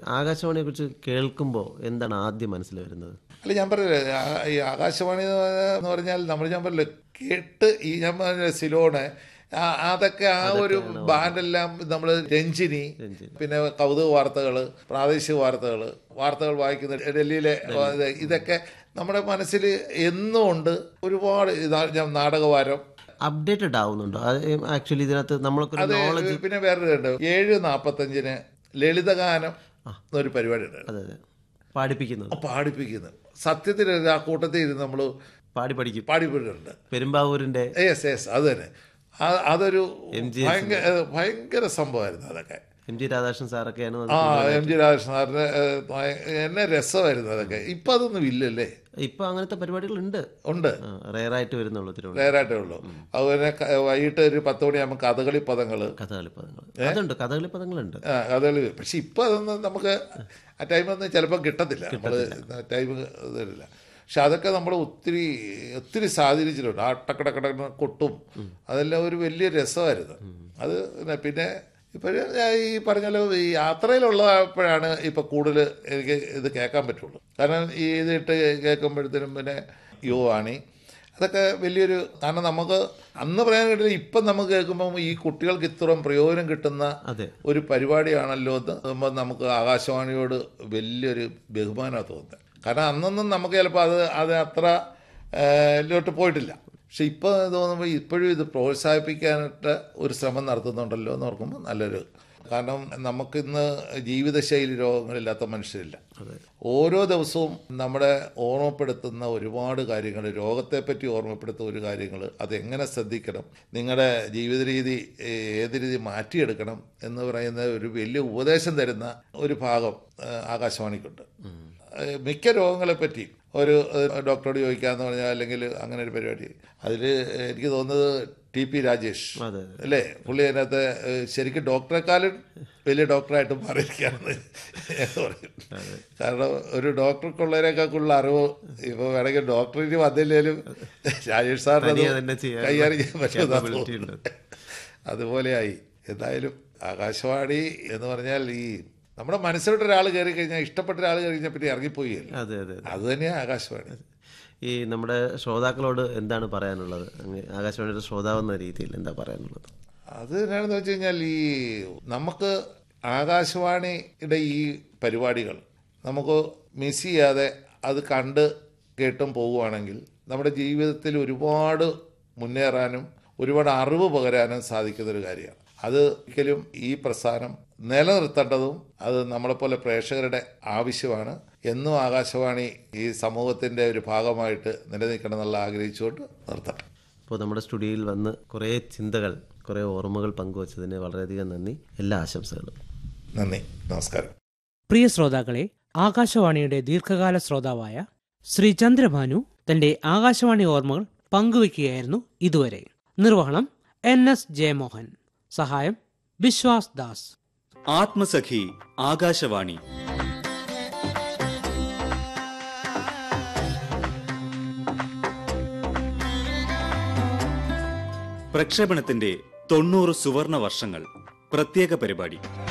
ആകാശവാണിയെ കുറിച്ച് കേൾക്കുമ്പോൾ എന്താണ് ആദ്യം മനസ്സിൽ വരുന്നത് അല്ല ഞാൻ പറഞ്ഞില്ലേ ആ- ഈ ആകാശവാണി എന്ന് പറഞ്ഞ- എന്ന് പറഞ്ഞാൽ നമ്മൾ ഞാൻ പറഞ്ഞില്ലേ കേട്ട് ഈ ഞാൻ പറഞ്ഞ സിലോണ് ആ- അതൊക്കെ ആ ഒരു ബാൻഡെല്ലാം നമ്മൾ രഞ്ജിനി പിന്നെ കൗതുക വാർത്തകൾ പ്രാദേശിക വാർത്തകൾ വാർത്തകൾ വായിക്കുന്ന ഡൽഹിയിലെ ഇത് ഇതൊക്കെ നമ്മുടെ മനസ്സിൽ എന്നും ഉണ്ട് ഒരുപാട് ഇതാ ഞാൻ നാടകവാരം അപ്ഡേറ്റഡ് ആവുന്നുണ്ടോ ആക്ച്വലി ഇതിനകത്ത് നമ്മൾക്കൊരു അത് നോളജ് പിന്നെ വേറൊരു ഉണ്ട് ഏഴ് നാൽപ്പത്തഞ്ചിന് ലളിതഗാനം എന്നൊരു പരിപാടി ഉണ്ട് അതെ അതെ പാടിപ്പിക്കുന്നത് പാടിപ്പിക്കുന്നത് സത്യത്തിൽ ആ കൂട്ടത്തിൽ ഇരുന്ന് നമ്മൾ പാടി പഠിക്കും പാടിപ്പിട്ടിട്ടുണ്ട് പെരുമ്പാവൂരിന്റെ യെസ് യെസ് അത് തന്നെ ആ- അതൊരു MGS ഭയങ്കര ഭയങ്കര സംഭവമായിരുന്നു അതൊക്കെ എം ജി രാധാകൃഷ്ണൻ സാറൊക്കെയാണ് അത് ആ എം ജി രാജകൃഷ്ണൻ സാറിന് ഏഹ്, ഭയ- എന്നെ രസമായിരുന്നു അതൊക്കെ ഇപ്പം അതൊന്നും ഇല്ലല്ലേ ഇപ്പൊ അങ്ങനത്തെ പരിപാടികളുണ്ട് ഉണ്ട് റെയറായിട്ട് വരുന്നുള്ളൂ തിരുവനന്തപുരം നേരായിട്ടേ ഉള്ളൂ അതുപോലെ ക- വൈകിട്ട് ഒരു പത്ത് മണിയാകുമ്പോൾ കഥകളി പദങ്ങൾ കഥകളി പദങ്ങൾ അതുണ്ട് കഥകളി പദങ്ങളുണ്ട് കഥകളി പക്ഷെ ഇപ്പം അതൊന്നും നമുക്ക് ആ ടൈമൊന്നും ചിലപ്പോൾ കിട്ടത്തില്ല നമ്മൾ ടൈം ഇതില്ല പക്ഷെ അതൊക്കെ നമ്മൾ ഒത്തിരി ഒത്തിരി സ്വാധീനിച്ചിട്ടുണ്ട് ആ ടക്കടക്കട കൊട്ടും അതെല്ലാം ഒരു വലിയ രസമായിരുന്നു അത് പിന്നെ പിന്നെ ഇപ്പോഴും ഞാൻ ഈ പറഞ്ഞല്ലോ ഈ യാത്രയിലുള്ളപ്പോഴാണ് ഇപ്പം കൂടുതൽ എനിക്ക് ഇത് കേൾക്കാൻ പറ്റുള്ളൂ കാരണം ഈ ഇതിട്ട് കേൾക്കുമ്പോഴത്തേനും പിന്നെ യോ ആണി അതൊക്കെ വലിയൊരു കാരണം നമുക്ക് അന്ന് പറയാൻ കേട്ടില്ല ഇപ്പം നമുക്ക് കേൾക്കുമ്പോൾ ഈ കുട്ടികൾക്ക് ഇത്രയും പ്രയോജനം കിട്ടുന്ന അതെ ഒരു പരിപാടിയാണല്ലോ എന്ന് പറയുമ്പോൾ നമുക്ക് ആകാശവാണിയോട് വലിയൊരു ബഹുമാനമാണ് തോന്നുന്നത് കാരണം അന്നൊന്നും നമുക്ക് ചിലപ്പോൾ അത് അത് അത്ര ലോട്ട് പോയിട്ടില്ല പക്ഷെ ഇപ്പോൾ തോന്നുമ്പോൾ ഇപ്പോഴും ഇത് പ്രോത്സാഹിപ്പിക്കാനായിട്ട് ഒരു ശ്രമം നടത്തുന്നുണ്ടല്ലോ എന്ന് ഓർക്കുമ്പോൾ നല്ലൊരു കാരണം നമുക്കിന്ന് ജീവിതശൈലി രോഗങ്ങളില്ലാത്ത മനുഷ്യരില്ല ഓരോ ദിവസവും നമ്മളെ ഓർമ്മപ്പെടുത്തുന്ന ഒരുപാട് കാര്യങ്ങൾ രോഗത്തെപ്പറ്റി ഓർമ്മപ്പെടുത്തുന്ന ഒരു കാര്യങ്ങൾ അതെങ്ങനെ ശ്രദ്ധിക്കണം നിങ്ങളുടെ ജീവിത രീതി ഏഹ്, ഏത് രീതി മാറ്റിയെടുക്കണം എന്ന് പറയുന്ന ഒരു വലിയ ഉപദേശം തരുന്ന ഒരു ഭാഗം ഏഹ്, ആകാശവാണിക്കുണ്ട് ഏഹ്, മിക്ക രോഗങ്ങളെപ്പറ്റി ഒരു ഏഹ്, ഡോക്ടറോട് ചോദിക്കാന്ന് പറഞ്ഞാൽ അല്ലെങ്കിൽ അങ്ങനെ ഒരു പരിപാടി അതിൽ എനിക്ക് തോന്നുന്നത് ടി പി രാജേഷ് അതെ അല്ലേ പുള്ളി അതിനകത്ത് ഏഹ്, ശരിക്കും ഡോക്ടറെക്കാളും വലിയ ഡോക്ടറായിട്ട് മാറിയിരിക്കുകയാണ് എന്ന് പറയും കാരണം ഒരു ഡോക്ടർക്കുള്ളതിനേക്കാളുള്ള അറിവ് ഇപ്പൊ വേണമെങ്കിൽ ഡോക്ടറിന് വന്നില്ലേലും രാജേഷ് സാറിന് തനിയെ തന്നെ ചെയ്യാൻ കൈകാര്യം ചെയ്യാൻ പറ്റുമെന്നാ capability തോന്നുന്നത്. അതുപോലെയായി എന്തായാലും ആകാശവാണി എന്ന് പറഞ്ഞാൽ ഈ നമ്മുടെ മനസ്സിലോട്ട് ഒരാൾ കയറി കഴിഞ്ഞാൽ ഇഷ്ടപ്പെട്ട ഒരാൾ കയറി കഴിഞ്ഞാൽ പിന്നെ ഇറങ്ങിപ്പോയി അതെ അതെ അതെ. അത് തന്നെയാണ് ആകാശവാണി ഈ നമ്മുടെ ശ്രോതാക്കളോട് എന്താണ് പറയാനുള്ളത് അങ്ങ് ആകാശവാണിയുടെ ശ്രോതാവെന്ന രീതിയിൽ എന്താ പറയാനുള്ളത് അത് എന്നാണെന്ന് വെച്ച് കഴിഞ്ഞാൽ ഈ നമുക്ക് ആകാശവാണിയുടെ ഈ പരിപാടികൾ നമുക്ക് മിസ് ചെയ്യാതെ അത് കണ്ട് കേട്ടും പോവുകയാണെങ്കിൽ നമ്മുടെ ജീവിതത്തിൽ ഒരുപാട് മുന്നേറാനും ഒരുപാട് അറിവ് പകരാനും സാധിക്കുന്നൊരു കാര്യമാണ് അത് ഒരിക്കലും ഈ പ്രസ്ഥാനം നിലനിർത്തേണ്ടതും അത് നമ്മളെപ്പോലെ പ്രേക്ഷകരുടെ ആവശ്യമാണ് എന്നും ആകാശവാണി ഈ സമൂഹത്തിൻ്റെ ഒരു ഭാഗമായിട്ട് നിലനിൽക്കണം എന്നുള്ള ആഗ്രഹിച്ചുകൊണ്ട് നിർത്തട്ടെ അപ്പോൾ നമ്മുടെ സ്റ്റുഡിയോയിൽ വന്ന് കുറേ ചിന്തകൾ കുറേ ഓർമ്മകൾ പങ്കുവച്ചതിന് വളരെയധികം നന്ദി എല്ലാ ആശംസകളും നന്ദി നമസ്കാരം പ്രിയ ശ്രോതാക്കളെ ആകാശവാണിയുടെ ദീർഘകാല ശ്രോതാവായ ശ്രീ ചന്ദ്രഭാനു തന്റെ ആകാശവാണി ഓർമ്മകൾ പങ്കുവയ്ക്കുകയായിരുന്നു ഇതുവരെ നിർവഹണം എൻ എസ് ജയമോഹൻ സഹായം വിശ്വാസ് ദാസ് ആത്മസഖി ആകാശവാണി പ്രക്ഷേപണത്തിന്റെ തൊണ്ണൂറ് സുവർണ വർഷങ്ങൾ പ്രത്യേക പരിപാടി